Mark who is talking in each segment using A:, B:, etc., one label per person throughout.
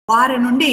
A: వారి నుండి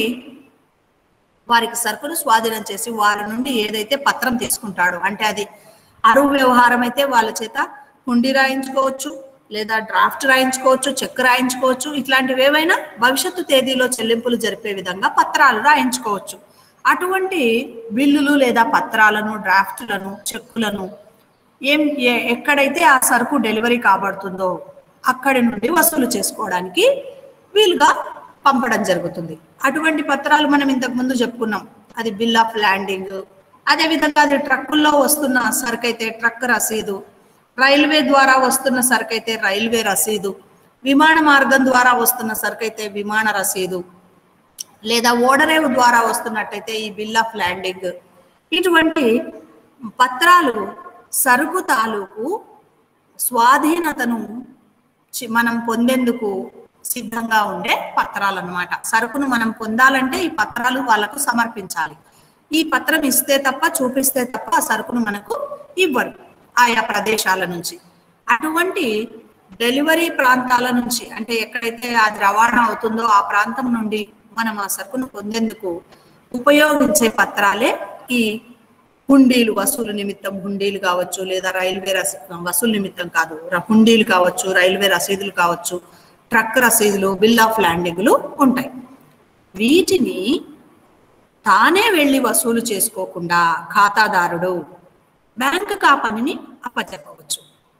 A: వారికి సరుకును స్వాధీనం చేసి వారి నుండి ఏదైతే పత్రం తీసుకుంటాడో అంటే అది అరువు వ్యవహారం అయితే వాళ్ళ చేత హుండీ రాయించుకోవచ్చు లేదా డ్రాఫ్ట్ రాయించుకోవచ్చు చెక్ రాయించుకోవచ్చు ఇట్లాంటివి ఏవైనా భవిష్యత్తు తేదీలో చెల్లింపులు జరిపే విధంగా పత్రాలు రాయించుకోవచ్చు అటువంటి బిల్లులు లేదా పత్రాలను డ్రాఫ్ట్లను చెక్కులను ఏం ఏ- ఎక్కడైతే ఆ సరుకు డెలివరీ కాబడుతుందో అక్కడి నుండి వసూలు చేసుకోవడానికి వీలుగా పంపడం జరుగుతుంది అటువంటి పత్రాలు మనం ఇంతకు ముందు చెప్పుకున్నాం అది బిల్ ఆఫ్ ల్యాండింగ్ అదే విధంగా అది ట్రక్కుల్లో వస్తున్న సరుకు అయితే ట్రక్ రసీదు రైల్వే ద్వారా వస్తున్న సరుకు అయితే రైల్వే రసీదు విమాన మార్గం ద్వారా వస్తున్న సరుకు అయితే విమాన రసీదు లేదా ఓడరేవు ద్వారా వస్తున్నట్టయితే ఈ బిల్ ఆఫ్ ల్యాండింగ్ ఇటువంటి పత్రాలు సరుకు తాలూకు స్వాధీనతను చి- మనం పొందేందుకు సిద్ధంగా ఉండే పత్రాలు అన్నమాట సరుకును మనం పొందాలంటే ఈ పత్రాలు వాళ్ళకు సమర్పించాలి ఈ పత్రం ఇస్తే తప్ప చూపిస్తే తప్ప ఆ సరుకును మనకు ఇవ్వరు ఆయా ప్రదేశాల నుంచి అటువంటి డెలివరీ ప్రాంతాల నుంచి అంటే ఎక్కడైతే అది రవాణా అవుతుందో ఆ ప్రాంతం నుండి మనం ఆ సరుకును పొందేందుకు ఉపయోగించే పత్రాలే ఈ హుండీలు వసూలు నిమిత్తం హుండీలు కావచ్చు లేదా రైల్వే రసీ వసూలు నిమిత్తం కాదు ర- హుండీలు కావచ్చు రైల్వే రసీదులు కావచ్చు ట్రక్ రసీదులు బిల్ ఆఫ్ ల్యాండింగ్లు ఉంటాయి వీటిని తానే వెళ్ళి వసూలు చేసుకోకుండా ఖాతాదారుడు బ్యాంకుకు ఆ పనిని అప్పచెప్పవచ్చు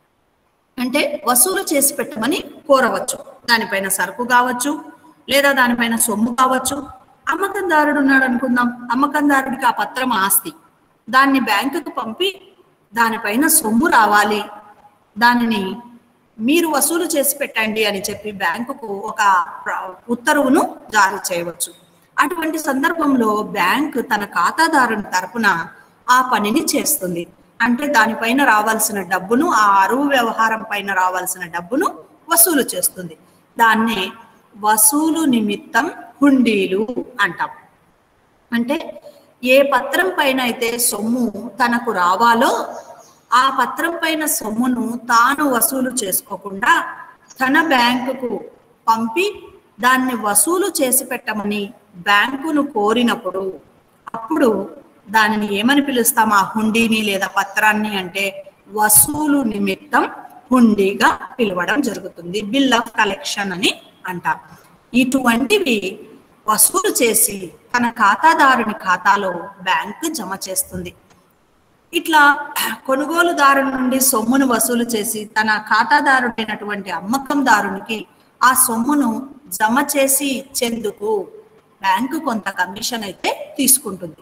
A: అంటే వసూలు చేసి పెట్టమని కోరవచ్చు దానిపైన సరుకు కావచ్చు లేదా దానిపైన సొమ్ము కావచ్చు అమ్మకందారుడు ఉన్నాడు అనుకుందాం అమ్మకందారుడికి ఆ పత్రం ఆస్తి దాన్ని బ్యాంకుకు పంపి దానిపైన సొమ్ము రావాలి దానిని మీరు వసూలు చేసి పెట్టండి అని చెప్పి బ్యాంకుకు ఒక ప్ర- ఉత్తర్వును జారీ చేయవచ్చు అటువంటి సందర్భంలో బ్యాంక్ తన ఖాతాదారుని తరపున ఆ పనిని చేస్తుంది అంటే దానిపైన రావాల్సిన డబ్బును ఆ అరువు వ్యవహారం పైన రావాల్సిన డబ్బును వసూలు చేస్తుంది దాన్నే వసూలు నిమిత్తం హుండీలు అంటాం అంటే ఏ పత్రం పైన అయితే సొమ్ము తనకు రావాలో ఆ పత్రం పైన సొమ్మును తాను వసూలు చేసుకోకుండా తన బ్యాంకుకు పంపి దాన్ని వసూలు చేసి పెట్టమని బ్యాంకును కోరినప్పుడు అప్పుడు దానిని ఏమని పిలుస్తాం ఆ హుండీని లేదా పత్రాన్ని అంటే వసూలు నిమిత్తం హుండీగా పిలవడం జరుగుతుంది బిల్ ఆఫ్ కలెక్షన్ అని అంటారు ఇటువంటివి వసూలు చేసి తన ఖాతాదారుని ఖాతాలో బ్యాంకు జమ చేస్తుంది ఇట్లా కొనుగోలుదారు నుండి సొమ్మును వసూలు చేసి తన ఖాతాదారుడైనటువంటి అమ్మకందారునికి ఆ సొమ్మును జమ చేసి ఇచ్చేందుకు బ్యాంకు కొంత కమిషన్ అయితే తీసుకుంటుంది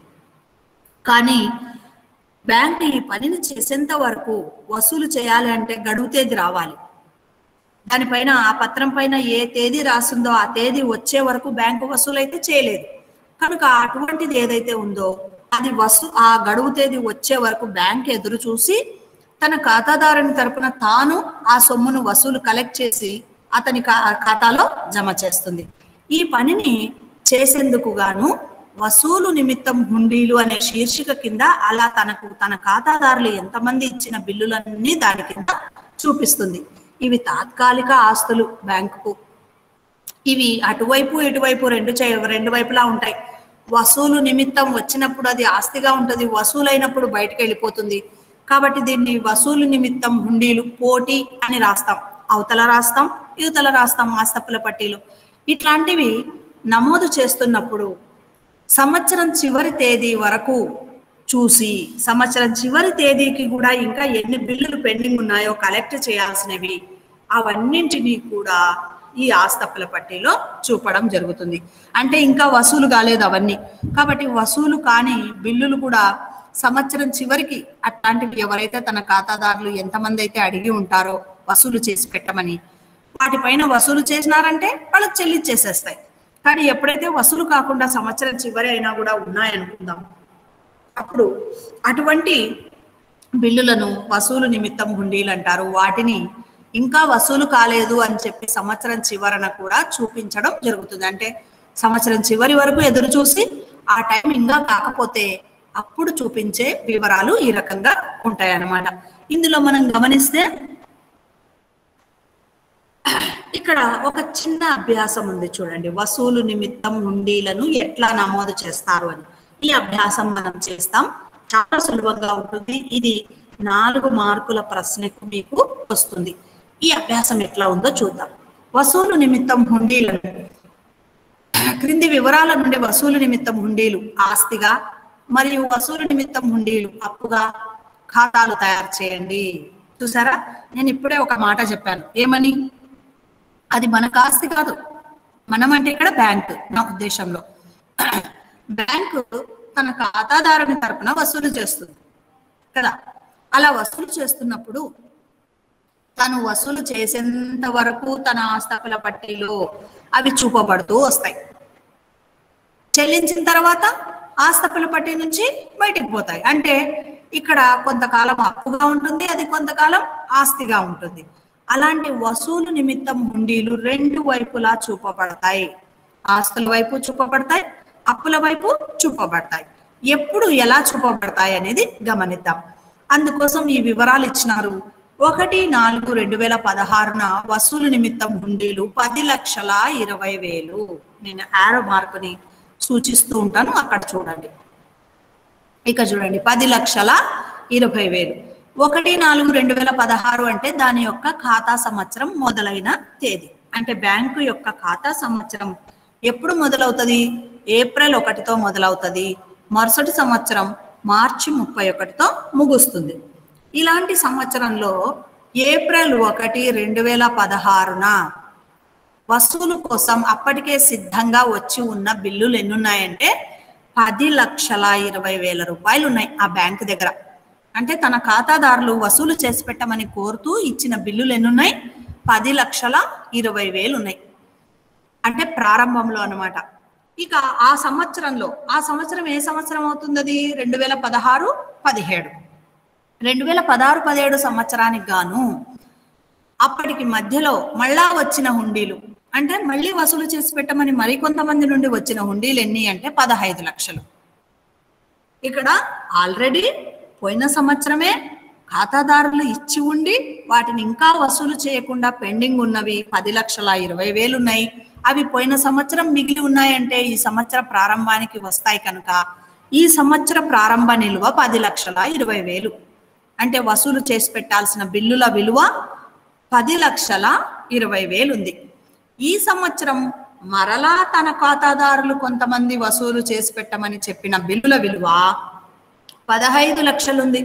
A: కానీ బ్యాంకు ఈ పనిని చేసేంత వరకు వసూలు చేయాలి అంటే గడువు తేదీ రావాలి దానిపైన ఆ పత్రం పైన ఏ తేదీ రాసిందో ఆ తేదీ వచ్చే వరకు బ్యాంకు వసూలు అయితే చేయలేదు కనుక అటువంటిది ఏదైతే ఉందో అది వసు ఆ గడువు తేదీ వచ్చే వరకు బ్యాంక్ ఎదురు చూసి తన ఖాతాదారుని తరపున తాను ఆ సొమ్మును వసూలు కలెక్ట్ చేసి అతని ఖా- ఖాతాలో జమ చేస్తుంది ఈ పనిని చేసేందుకు గాను వసూలు నిమిత్తం హుండీలు అనే శీర్షిక కింద అలా తనకు తన ఖాతాదారులు ఎంతమంది ఇచ్చిన బిల్లులన్నీ దాని కింద చూపిస్తుంది ఇవి తాత్కాలిక ఆస్తులు బ్యాంకుకు ఇవి అటువైపు ఇటువైపు రెండు చే రెండు వైపులా ఉంటాయి వసూలు నిమిత్తం వచ్చినప్పుడు అది ఆస్తిగా ఉంటుంది వసూలైనప్పుడు బయటకు వెళ్ళిపోతుంది కాబట్టి దీన్ని వసూలు నిమిత్తం హుండీలు పోటీ అని రాస్తాం అవతల రాస్తాం యువతల రాస్తాం ఆస్తపుల పట్టీలు ఇట్లాంటివి నమోదు చేస్తున్నప్పుడు సంవత్సరం చివరి తేదీ వరకు చూసి సంవత్సరం చివరి తేదీకి కూడా ఇంకా ఎన్ని బిల్లులు పెండింగ్ ఉన్నాయో కలెక్ట్ చేయాల్సినవి అవన్నింటినీ కూడా ఈ ఆస్తప్పుల పట్టీలో చూపడం జరుగుతుంది అంటే ఇంకా వసూలు కాలేదు అవన్నీ కాబట్టి వసూలు కాని బిల్లులు కూడా సంవత్సరం చివరికి అట్లాంటివి ఎవరైతే తన ఖాతాదారులు ఎంతమంది అయితే అడిగి ఉంటారో వసూలు చేసి పెట్టమని వాటిపైన వసూలు చేసినారంటే వాళ్ళకి చెల్లించేసేస్తాయి కానీ ఎప్పుడైతే వసూలు కాకుండా సంవత్సరం చివరి అయినా కూడా ఉన్నాయనుకుందాం అప్పుడు అటువంటి బిల్లులను వసూలు నిమిత్తం హుండీలు అంటారు వాటిని ఇంకా వసూలు కాలేదు అని చెప్పి సంవత్సరం చివరన కూడా చూపించడం జరుగుతుంది అంటే సంవత్సరం చివరి వరకు ఎదురు చూసి ఆ టైం ఇంకా కాకపోతే అప్పుడు చూపించే వివరాలు ఈ రకంగా ఉంటాయన్నమాట ఇందులో మనం గమనిస్తే ఇక్కడ ఒక చిన్న అభ్యాసం ఉంది చూడండి వసూలు నిమిత్తం హుండీలను ఎట్లా నమోదు చేస్తారు అని ఈ అభ్యాసం మనం చేస్తాం చాలా సులభంగా ఉంటుంది ఇది నాలుగు మార్కుల ప్రశ్నకు మీకు వస్తుంది ఈ అభ్యాసం ఎట్లా ఉందో చూద్దాం వసూలు నిమిత్తం హుండీలను క్రింది వివరాల నుండి వసూలు నిమిత్తం హుండీలు ఆస్తిగా మరియు వసూలు నిమిత్తం హుండీలు అప్పుగా ఖాతాలు తయారు చేయండి చూసారా నేను ఇప్పుడే ఒక మాట చెప్పాను ఏమని అది మనకు ఆస్తి కాదు మనం అంటే ఇక్కడ బ్యాంక్ నా ఉద్దేశంలో బ్యాంకు తన ఖాతాదారుని తరపున వసూలు చేస్తుంది కదా అలా వసూలు చేస్తున్నప్పుడు తను వసూలు చేసేంత వరకు తన ఆస్తకుల పట్టీలో అవి చూపబడుతూ వస్తాయి చెల్లించిన తర్వాత ఆస్తకుల పట్టీ నుంచి బయటికి పోతాయి అంటే ఇక్కడ కొంతకాలం అప్పుగా ఉంటుంది అది కొంతకాలం ఆస్తిగా ఉంటుంది అలాంటి వసూలు నిమిత్తం హుండీలు రెండు వైపులా చూపబడతాయి ఆస్తుల వైపు చూపబడతాయి అప్పుల వైపు చూపబడతాయి ఎప్పుడు ఎలా చూపబడతాయి అనేది గమనిద్దాం అందుకోసం ఈ వివరాలు ఇచ్చినారు ఒకటి నాలుగు రెండు వేల పదహారున వసూలు నిమిత్తం హుండీలు పది లక్షల ఇరవై వేలు నేను ఆరో మార్కుని సూచిస్తూ ఉంటాను అక్కడ చూడండి ఇక చూడండి పది లక్షల ఇరవై వేలు ఒకటి నాలుగు రెండు వేల పదహారు అంటే దాని యొక్క ఖాతా సంవత్సరం మొదలైన తేదీ అంటే బ్యాంకు యొక్క ఖాతా సంవత్సరం ఎప్పుడు మొదలవుతుంది ఏప్రిల్ ఒకటితో మొదలవుతుంది మరుసటి సంవత్సరం మార్చి ముప్పై ఒకటితో ముగుస్తుంది ఇలాంటి సంవత్సరంలో ఏప్రిల్ ఒకటి రెండు వేల పదహారున వసూలు కోసం అప్పటికే సిద్ధంగా వచ్చి ఉన్న బిల్లులు ఎన్నున్నాయంటే పది లక్షల ఇరవై వేల రూపాయలు ఉన్నాయి ఆ బ్యాంక్ దగ్గర అంటే తన ఖాతాదారులు వసూలు చేసి పెట్టమని కోరుతూ ఇచ్చిన బిల్లులు ఎన్నున్నాయి పది లక్షల ఇరవై వేలు ఉన్నాయి అంటే ప్రారంభంలో అన్నమాట ఇక ఆ సంవత్సరంలో ఆ సంవత్సరం ఏ సంవత్సరం అవుతుంది అది రెండు వేల పదహారు పదిహేడు రెండు వేల పదహారు పదిహేడు సంవత్సరానికి గాను అప్పటికి మధ్యలో మళ్ళా వచ్చిన హుండీలు అంటే మళ్ళీ వసూలు చేసి పెట్టమని మరికొంతమంది నుండి వచ్చిన హుండీలు ఎన్ని అంటే పదహైదు లక్షలు ఇక్కడ ఆల్రెడీ పోయిన సంవత్సరమే ఖాతాదారులు ఇచ్చి ఉండి వాటిని ఇంకా వసూలు చేయకుండా పెండింగ్ ఉన్నవి పది లక్షల ఇరవై వేలు ఉన్నాయి అవి పోయిన సంవత్సరం మిగిలి ఉన్నాయంటే ఈ సంవత్సర ప్రారంభానికి వస్తాయి కనుక ఈ సంవత్సర ప్రారంభ నిల్వ పది లక్షల ఇరవై వేలు అంటే వసూలు చేసి పెట్టాల్సిన బిల్లుల విలువ పది లక్షల ఇరవై వేలు ఉంది ఈ సంవత్సరం మరలా తన ఖాతాదారులు కొంతమంది వసూలు చేసి పెట్టమని చెప్పిన బిల్లుల విలువ పదహైదు లక్షలుంది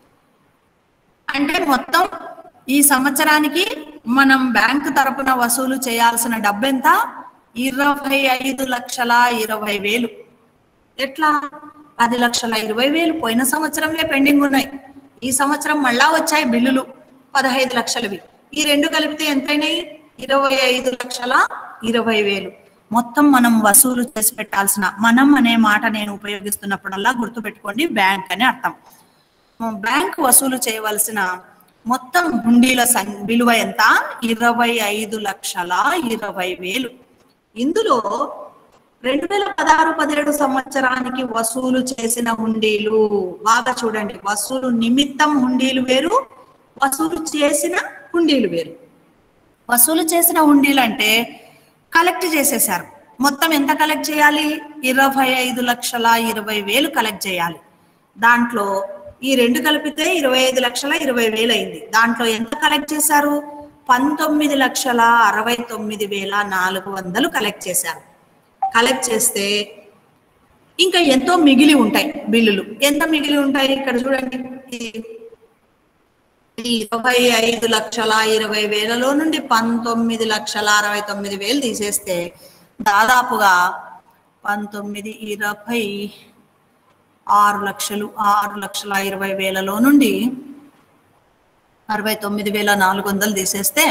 A: అంటే మొత్తం ఈ సంవత్సరానికి మనం బ్యాంక్ తరపున వసూలు చేయాల్సిన డబ్బు ఎంత ఇరవై ఐదు లక్షల ఇరవై వేలు ఎట్లా పది లక్షల ఇరవై వేలు పోయిన సంవత్సరమే పెండింగ్ ఉన్నాయి ఈ సంవత్సరం మళ్ళా వచ్చాయి బిల్లులు పదహైదు లక్షలవి ఈ రెండు కలిపితే ఎంతైనాయి ఇరవై ఐదు లక్షల ఇరవై వేలు మొత్తం మనం వసూలు చేసి పెట్టాల్సిన మనం అనే మాట నేను ఉపయోగిస్తున్నప్పుడల్లా గుర్తుపెట్టుకోండి బ్యాంక్ అని అర్థం బ్యాంక్ వసూలు చేయవలసిన మొత్తం హుండీల సం- విలువ ఎంత ఇరవై ఐదు లక్షల ఇరవై వేలు ఇందులో రెండు వేల పదహారు పదిహేడు సంవత్సరానికి వసూలు చేసిన హుండీలు బాగా చూడండి వసూలు నిమిత్తం హుండీలు వేరు వసూలు చేసిన హుండీలు వేరు వసూలు చేసిన హుండీలు అంటే కలెక్ట్ చేసేశారు మొత్తం ఎంత కలెక్ట్ చేయాలి ఇరవై ఐదు లక్షల ఇరవై వేలు కలెక్ట్ చేయాలి దాంట్లో ఈ రెండు కలిపితే ఇరవై ఐదు లక్షల ఇరవై వేలు అయింది దాంట్లో ఎంత కలెక్ట్ చేశారు పంతొమ్మిది లక్షల అరవై తొమ్మిది వేల నాలుగు వందలు కలెక్ట్ చేశారు కలెక్ట్ చేస్తే ఇంకా ఎంతో మిగిలి ఉంటాయి బిల్లులు ఎంత మిగిలి ఉంటాయి ఇక్కడ చూడండి ఇది ఈ ఇరవై ఐదు లక్షల ఇరవై వేలలో నుండి పంతొమ్మిది లక్షల అరవై తొమ్మిది వేలు తీసేస్తే దాదాపుగా పంతొమ్మిది ఇరవై ఆరు లక్షలు ఆరు లక్షల ఇరవై వేలలో నుండి అరవై తొమ్మిది వేల నాలుగు వందలు తీసేస్తే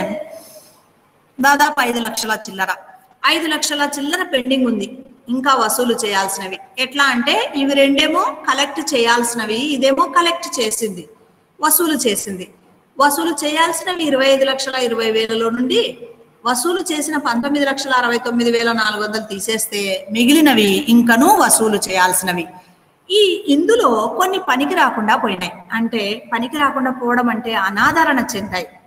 A: దాదాపు ఐదు లక్షల చిల్లర ఐదు లక్షల చిల్లర పెండింగ్ ఉంది ఇంకా వసూలు చేయాల్సినవి ఎట్లా అంటే ఇవి రెండేమో కలెక్ట్ చేయాల్సినవి ఇదేమో కలెక్ట్ చేసింది వసూలు చేసింది వసూలు చేయాల్సినవి ఇరవై ఐదు లక్షల ఇరవై వేలలో నుండి వసూలు చేసిన పంతొమ్మిది లక్షల అరవై తొమ్మిది వేల నాలుగు వందలు తీసేస్తే మిగిలినవి ఇంకనూ వసూలు చేయాల్సినవి ఈ ఇందులో కొన్ని పనికి రాకుండా పోయినాయి అంటే పనికి రాకుండా పోవడం అంటే అనాదరణ చెందాయి